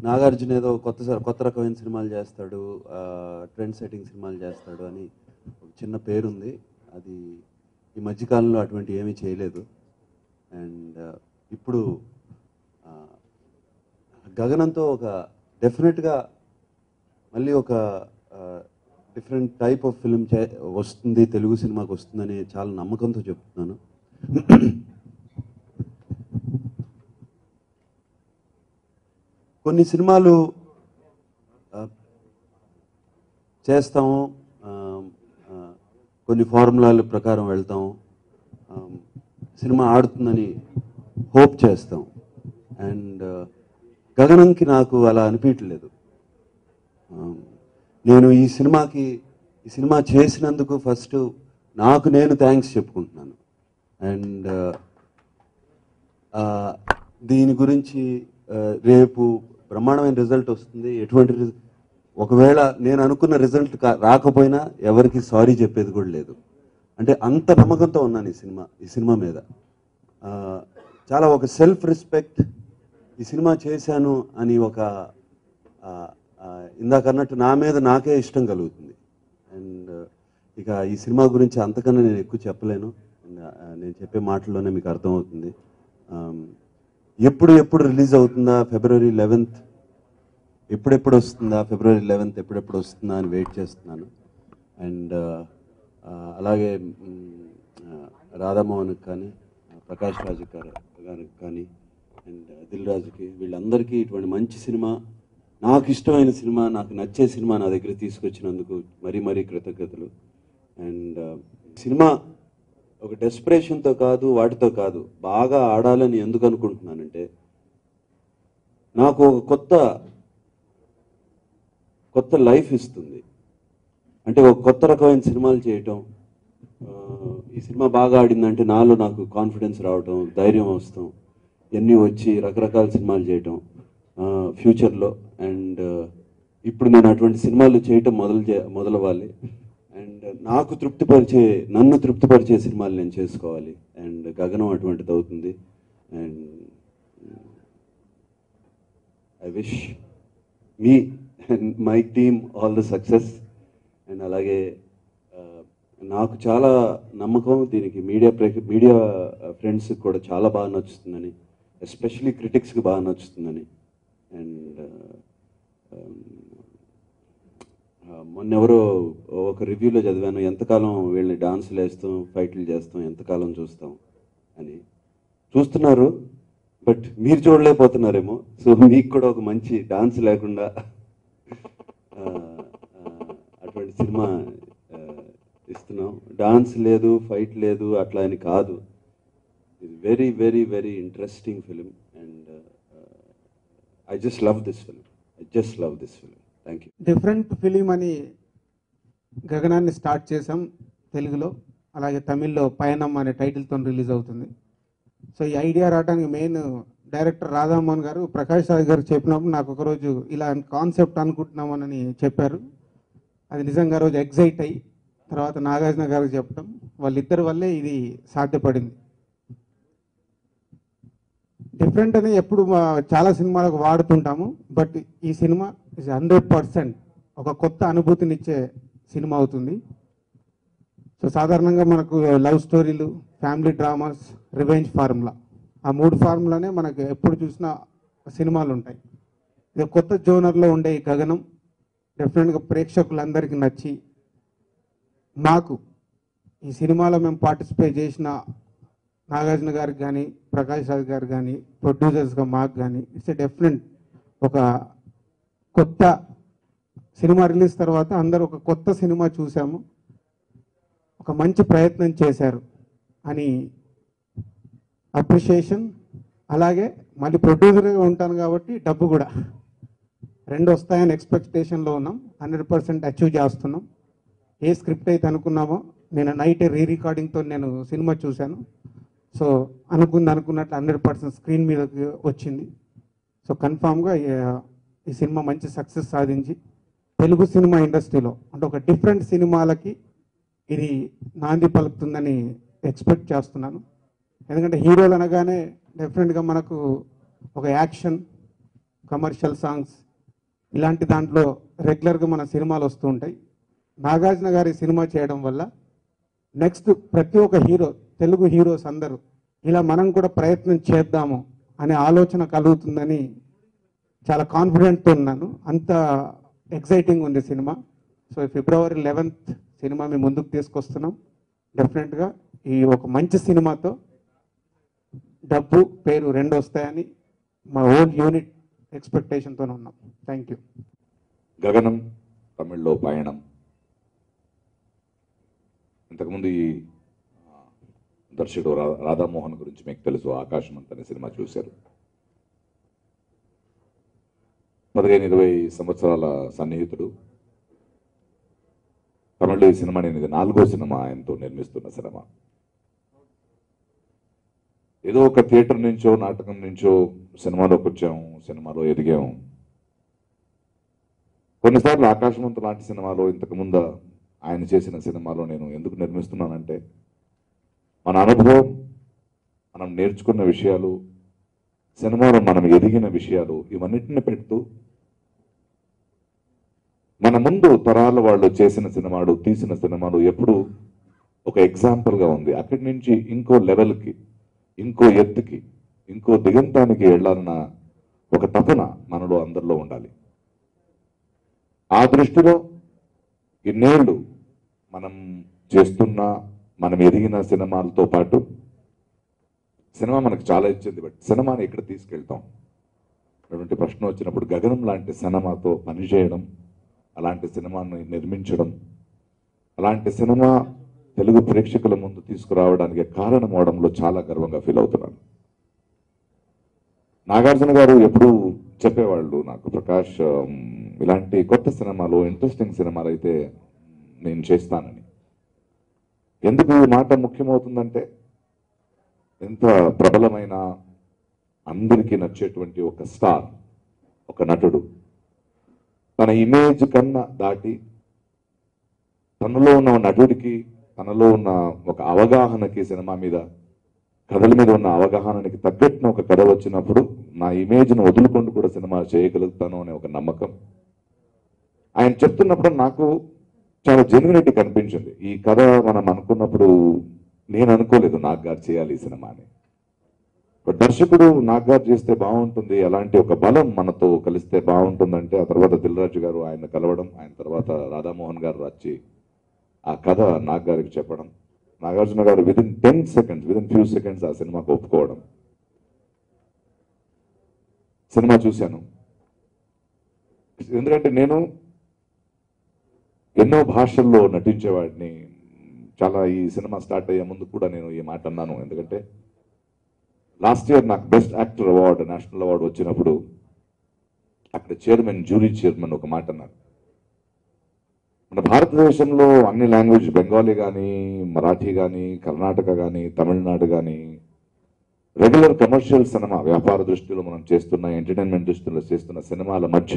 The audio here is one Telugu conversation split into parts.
నాగార్జున ఏదో కొత్త స- కొత్త రకమైన సినిమాలు చేస్తాడు ట్రెండ్ సెట్టింగ్ సినిమాలు చేస్తాడు అని ఒక చిన్న పేరుంది అది ఈ మధ్యకాలంలో అటువంటి ఏమీ చేయలేదు అండ్ ఇప్పుడు ఆ, గగనంతో ఒక డెఫినెట్గా మళ్ళీ ఒక డిఫరెంట్ టైప్ ఆఫ్ ఫిల్మ్ చే వస్తుంది తెలుగు సినిమాకి వస్తుందని చాలా నమ్మకంతో చెప్తున్నాను కొన్ని సినిమాలు ఆ, చేస్తాము ఆ, ఆ, కొన్ని ఫార్ములాల ప్రకారం వెళ్తాం ఆ, సినిమా ఆడుతుందని హోప్ చేస్తాం అండ్ గగనంకి నాకు అలా అనిపించట్లేదు ఆ, నేను ఈ సినిమాకి ఈ సినిమా చేసినందుకు ఫస్ట్ నాకు నేను థ్యాంక్స్ చెప్పుకుంటున్నాను అండ్ దీని గురించి ఆ, రేపు బ్రహ్మాండమైన రిజల్ట్ వస్తుంది ఎటువంటి రిజ- ఒకవేళ నేను అనుకున్న రిజల్ట్ రాకపోయినా ఎవరికి సారీ చెప్పేది కూడా లేదు అంటే అంత నమ్మకంతో ఉన్నాను ఈ సినిమా ఈ సినిమా మీద ఆ, చాలా ఒక సెల్ఫ్ రెస్పెక్ట్ ఈ సినిమా చేశాను అని ఒక ఆ, ఆ, ఇందాక అన్నట్టు నా మీద నాకే ఇష్టం కలుగుతుంది అండ్ ఇక ఈ సినిమా గురించి అంతకన్నా నేను ఎక్కువ చెప్పలేను And, ఆ, నేను చెప్పే మాటల్లోనే మీకు అర్థమవుతుంది ఆమ్, ఎప్పుడు ఎప్పుడు రిలీజ్ అవుతుందా ఫిబ్రవరి లెవెన్త్ ఎప్పుడెప్పుడు వస్తుందా ఫిబ్రవరి లెవెన్త్ ఎప్పుడెప్పుడు వస్తుందా అని వెయిట్ చేస్తున్నాను అండ్ అలాగే మ్, ఆ, రాధామోహన్కి కానీ ఆ, ప్రకాష్ రాజు గారు గారికి కానీ అండ్ దిల్ రాజుకి వీళ్ళందరికీ ఇటువంటి మంచి సినిమా నాకు ఇష్టమైన సినిమా నాకు నచ్చే సినిమా నా దగ్గర తీసుకొచ్చినందుకు మరీ మరీ కృతజ్ఞతలు అండ్ సినిమా ఒక డెస్పిరేషన్తో కాదు వాటితో కాదు బాగా ఆడాలని ఎందుకు అనుకుంటున్నానంటే నాకు ఒక కొత్త కొత్త లైఫ్ ఇస్తుంది అంటే ఒక కొత్త రకమైన సినిమాలు చేయటం ఆ, ఈ సినిమా బాగా ఆడిందంటే నాలో నాకు కాన్ఫిడెన్స్ రావటం ధైర్యం వస్తాం ఇవన్నీ వచ్చి రకరకాల సినిమాలు చేయటం ఫ్యూచర్లో అండ్ ఇప్పుడు నేను అటువంటి సినిమాలు చేయటం మొదలు చే మొదలవ్వాలి అండ్ నాకు తృప్తిపరిచే నన్ను తృప్తిపరిచే సినిమాలు నేను చేసుకోవాలి అండ్ గగనం అటువంటిది అవుతుంది and I wish me and my team all the success and అలాగే ఆ, నాకు చాలా నమ్మకం దీనికి మీడియా ప్రేక్ష మీడియా ఫ్రెండ్స్కి కూడా చాలా బాగా నచ్చుతుందని ఎస్పెషలీ క్రిటిక్స్కి బాగా నచ్చుతుందని అండ్ మొన్నెవరో ఒక రివ్యూలో చదివాను ఎంతకాలం వీళ్ళని డాన్సులు వేస్తాం ఫైట్లు చేస్తాం ఎంతకాలం చూస్తాం అని చూస్తున్నారు బట్ మీరు చూడలేకపోతున్నారేమో సో మీకు కూడా ఒక మంచి డాన్స్ లేకుండా ఆ, ఆ, అటువంటి సినిమా ఆ, ఇస్తున్నాం డాన్స్ లేదు ఫైట్ లేదు అట్లా అని కాదు ఇది very very very interesting film and I just love this film I just love this film thank you different film అని గగనాన్ని స్టార్ట్ చేసాం తెలుగులో అలాగే తమిళ్లో పయనం అనే టైటిల్తో రిలీజ్ అవుతుంది సో ఈ ఐడియా రావడానికి మెయిన్ డైరెక్టర్ రాధామోహన్ గారు ప్రకాష్ రాజ్ గారు చెప్పినప్పుడు నాకు ఒకరోజు ఇలా కాన్సెప్ట్ అనుకుంటున్నామని చెప్పారు అది నిజంగా రోజు ఎగ్జైట్ అయ్యి తర్వాత నాగార్జున గారికి చెప్పడం వాళ్ళిద్దరి వల్లే ఇది సాధ్యపడింది డిఫరెంట్ అని ఎప్పుడు మా- చాలా సినిమాలకు వాడుతుంటాము బట్ ఈ సినిమా ఇస్ హండ్రెడ్ పర్సెంట్ ఒక కొత్త అనుభూతినిచ్చే సినిమా అవుతుంది సో సాధారణంగా మనకు లవ్ స్టోరీలు ఫ్యామిలీ డ్రామాస్ రివెంజ్ ఫార్ములా ఆ మూడు ఫార్ములానే మనకు ఎప్పుడు చూసినా సినిమాలు ఉంటాయి ఇది కొత్త జోనర్లో ఉండే ఈ గగనం డెఫినెట్గా ప్రేక్షకులందరికీ నచ్చి మాకు ఈ సినిమాలో మేము పార్టిసిపేట్ చేసిన నాగార్జున గారికి కానీ ప్రకాష్ రాజ్ గారు కానీ ప్రొడ్యూసర్స్గా మాకు కానీ ఇట్స్ ఎ డెఫినెట్ ఒక కొత్త సినిమా రిలీజ్ తర్వాత అందరూ ఒక కొత్త సినిమా చూసాము ఒక మంచి ప్రయత్నం చేశారు అని అప్రిషియేషన్ అలాగే మళ్ళీ ప్రొడ్యూసర్గా ఉంటాను కాబట్టి డబ్బు కూడా రెండు వస్తాయని ఎక్స్పెక్టేషన్లో ఉన్నాం హండ్రెడ్ పర్సెంట్ అచీవ్ చేస్తున్నాం ఏ స్క్రిప్ట్ అయితే అనుకున్నామో నేను నైట్ రీ రికార్డింగ్తో నేను సినిమా చూశాను సో అనుకుంది అనుకున్నట్లు హండ్రెడ్ పర్సెంట్ స్క్రీన్ మీదకి వచ్చింది సో కన్ఫామ్గా ఈ సినిమా మంచి సక్సెస్ సాధించి తెలుగు సినిమా ఇండస్ట్రీలో అంటే ఒక డిఫరెంట్ సినిమాలకి ఇది నాంది పలుకుతుందని ఎక్స్పెక్ట్ చేస్తున్నాను ఎందుకంటే హీరోలు అనగానే డెఫినెట్గా మనకు ఒక యాక్షన్ కమర్షియల్ సాంగ్స్ ఇలాంటి దాంట్లో రెగ్యులర్గా మన సినిమాలు వస్తూ ఉంటాయి నాగార్జున గారి సినిమా చేయడం వల్ల నెక్స్ట్ ప్రతి ఒక్క హీరో తెలుగు హీరోస్ అందరూ ఇలా మనం కూడా ప్రయత్నం చేద్దాము అనే ఆలోచన కలుగుతుందని చాలా కాన్ఫిడెంట్తో ఉన్నాను అంత ఎక్సైటింగ్ ఉంది సినిమా సో ఫిబ్రవరి లెవెన్త్ సినిమా మేము ముందుకు తీసుకొస్తున్నాం డెఫినెట్గా ఈ ఒక మంచి సినిమాతో డబ్బు పేరు రెండు వస్తాయని మా ఓన్ యూనిట్ ఎక్స్పెక్టేషన్తో ఉన్నాం థ్యాంక్ యూ గగనం తమిళ్లో పయనం ఇంతకుముందు ఈ ఆ, దర్శకుడు రా- రాధామోహన్ గురించి మీకు తెలుసు ఆకాశం అంత అనే సినిమా చూశారు పదిహేను ఇరవై సంవత్సరాల సన్నిహితుడు తమిళ్లో ఈ సినిమా నేను ఇది నాలుగో సినిమా ఆయనతో నిర్మిస్తున్న సినిమా ఏదో ఒక థియేటర్ నుంచో నాటకం నుంచో సినిమాలోకి వచ్చాము సినిమాలో ఎదిగాము కొన్నిసార్లు ఆకాశవంత లాంటి సినిమాలో ఇంతకు ముందు ఆయన చేసిన సినిమాలో నేను ఎందుకు నిర్మిస్తున్నానంటే మన అనుభవం మనం నేర్చుకున్న విషయాలు సినిమాలో మనం ఎదిగిన విషయాలు ఇవన్నిటిని పెడుతూ మన ముందు తరాల వాళ్ళు చేసిన సినిమాలు తీసిన సినిమాలు ఎప్పుడు ఒక ఎగ్జాంపుల్గా ఉంది అక్కడి నుంచి ఇంకో లెవెల్కి ఇంకో ఎత్తుకి ఇంకో దిగంతానికి వెళ్ళాలన్న ఒక తపన మనలో అందరిలో ఉండాలి ఆ దృష్టిలో ఇన్నేళ్ళు మనం చేస్తున్న మనం ఎదిగిన సినిమాలతో పాటు సినిమా మనకు చాలా ఇచ్చింది బట్ సినిమాని ఎక్కడ తీసుకెళ్తాం అటువంటి ప్రశ్న వచ్చినప్పుడు గగనం లాంటి సినిమాతో పనిచేయడం అలాంటి సినిమాను నిర్మించడం అలాంటి సినిమా తెలుగు ప్రేక్షకుల ముందు తీసుకురావడానికి కారణం అవడంలో చాలా గర్వంగా ఫీల్ అవుతున్నాను నాగార్జున గారు ఎప్పుడు చెప్పేవాళ్ళు నాకు ప్రకాష్ ఉమ్, ఇలాంటి కొత్త సినిమాలు ఇంట్రెస్టింగ్ సినిమాలు అయితే నేను చేస్తానని ఎందుకు ఈ మాట ముఖ్యమవుతుందంటే ఎంత ప్రబలమైన అందరికీ నచ్చేటువంటి ఒక స్టార్ ఒక నటుడు తన ఇమేజ్ కన్నా దాటి తనలో ఉన్న నటుడికి తనలో ఉన్న ఒక అవగాహనకి సినిమా మీద కథల మీద ఉన్న అవగాహనకి తగ్గట్టున ఒక కథ వచ్చినప్పుడు నా ఇమేజ్ను వదులుకొని కూడా సినిమా చేయగలుగుతాను అనే ఒక నమ్మకం ఆయన చెప్తున్నప్పుడు నాకు చాలా జెన్యునిటీ కనిపించింది ఈ కథ మనం అనుకున్నప్పుడు నేను అనుకోలేదు నాగ్ గారు చేయాలి ఈ సినిమాని బట్ దర్శకుడు నాగ్ గారు చేస్తే బాగుంటుంది అలాంటి ఒక బలం మనతో కలిస్తే బాగుంటుందంటే ఆ తర్వాత దిల్రాజు గారు ఆయన కలవడం ఆయన తర్వాత రాధామోహన్ గారు వచ్చి ఆ కథ నాగ్ గారికి చెప్పడం Nagarjuna garu within ten seconds within few seconds ఆ సినిమాకు ఒప్పుకోవడం సినిమా చూశాను ఎందుకంటే నేను ఎన్నో భాషల్లో నటించేవాడిని చాలా ఈ సినిమా స్టార్ట్ అయ్యే ముందు కూడా నేను ఈ మాట అన్నాను ఎందుకంటే లాస్ట్ ఇయర్ నాకు best actor award national award వచ్చినప్పుడు అక్కడ చైర్మన్ జూరీ చైర్మన్ ఒక మాట అన్నారు మన భారతదేశంలో అన్ని లాంగ్వేజ్ బెంగాలీ కానీ మరాఠీ కానీ కర్ణాటక కానీ తమిళనాడు కానీ రెగ్యులర్ కమర్షియల్ సినిమా వ్యాపార దృష్టిలో మనం చేస్తున్న ఎంటర్టైన్మెంట్ దృష్టిలో చేస్తున్న సినిమాల మధ్య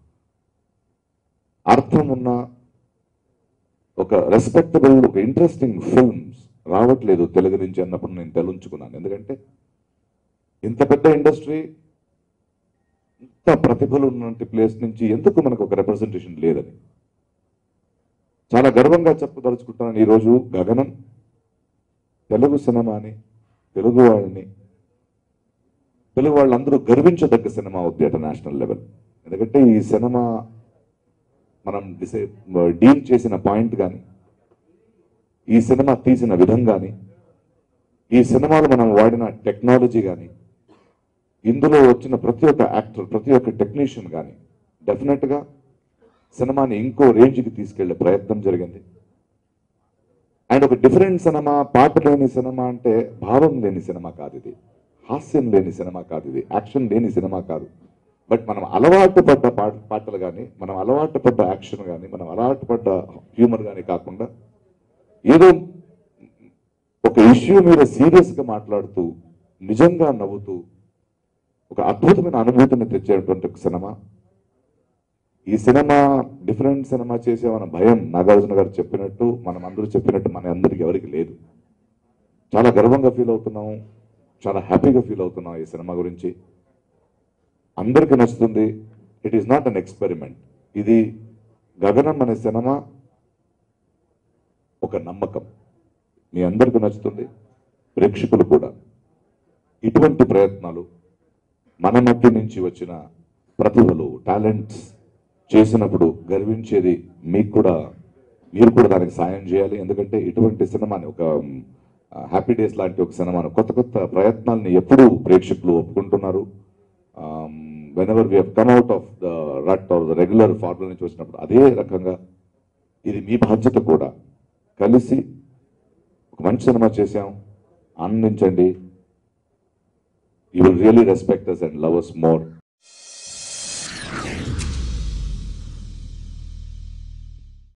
అర్థం ఉన్న ఒక రెస్పెక్టబుల్ ఒక ఇంట్రెస్టింగ్ ఫిల్మ్స్ రావట్లేదు తెలుగు నుంచి అన్నప్పుడు నేను తెలుంచుకున్నాను ఎందుకంటే ఇంత పెద్ద ఇండస్ట్రీ ఇంత ప్రతిభలు ఉన్నటువంటి ప్లేస్ నుంచి ఎందుకు మనకు ఒక రిప్రజెంటేషన్ లేదని చాలా గర్వంగా చెప్పదలుచుకుంటున్నాను ఈరోజు గగనం తెలుగు సినిమాని తెలుగు వాళ్ళని తెలుగు వాళ్ళందరూ గర్వించదగ్గ సినిమా అవుద్ది అట్ నేషనల్ లెవెల్ ఎందుకంటే ఈ సినిమా మనం డిసై డీల్ చేసిన పాయింట్ కానీ ఈ సినిమా తీసిన విధం కానీ ఈ సినిమాలో మనం వాడిన టెక్నాలజీ కానీ ఇందులో వచ్చిన ప్రతి ఒక్క యాక్టర్ ప్రతి ఒక్క టెక్నీషియన్ కానీ డెఫినెట్గా సినిమాని ఇంకో రేంజ్కి తీసుకెళ్లే ప్రయత్నం జరిగింది అండ్ ఒక డిఫరెంట్ సినిమా పాట లేని సినిమా అంటే భావం లేని సినిమా కాదు ఇది హాస్యం లేని సినిమా కాదు ఇది యాక్షన్ లేని సినిమా కాదు బట్ మనం అలవాటు పడ్డ పాట పాటలు కానీ మనం అలవాటు పడ్డ యాక్షన్ కానీ మనం అలవాటు పడ్డ హ్యూమర్ కానీ కాకుండా ఏదో ఒక ఇష్యూ మీద సీరియస్గా మాట్లాడుతూ నిజంగా నవ్వుతూ ఒక అద్భుతమైన అనుభూతిని తెచ్చేటువంటి ఒక సినిమా ఈ సినిమా డిఫరెంట్ సినిమా చేసేమన్న భయం నాగార్జున గారు చెప్పినట్టు మనం అందరూ చెప్పినట్టు మన అందరికి ఎవరికి లేదు చాలా గర్వంగా ఫీల్ అవుతున్నాం చాలా హ్యాపీగా ఫీల్ అవుతున్నాం ఈ సినిమా గురించి అందరికీ నచ్చుతుంది it is not an experiment ఇది గగనం అనే సినిమా ఒక నమ్మకం మీ అందరికీ నచ్చుతుంది ప్రేక్షకులు కూడా ఇటువంటి ప్రయత్నాలు మన మధ్య నుంచి వచ్చిన ప్రతిభలు టాలెంట్స్ చేసినప్పుడు గర్వించేది మీకు కూడా మీరు కూడా దానికి సాయం చేయాలి ఎందుకంటే ఇటువంటి సినిమాని ఒక హ్యాపీ డేస్ లాంటి ఒక సినిమాను కొత్త కొత్త ప్రయత్నాల్ని ఎప్పుడూ ప్రేక్షకులు ఒప్పుకుంటున్నారు whenever we come out of the rut or the regular formula నుంచి వచ్చినప్పుడు అదే రకంగా ఇది మీ బాధ్యత కూడా కలిసి ఒక మంచి సినిమా చేశాం ఆనందించండి you will really respect us and love us more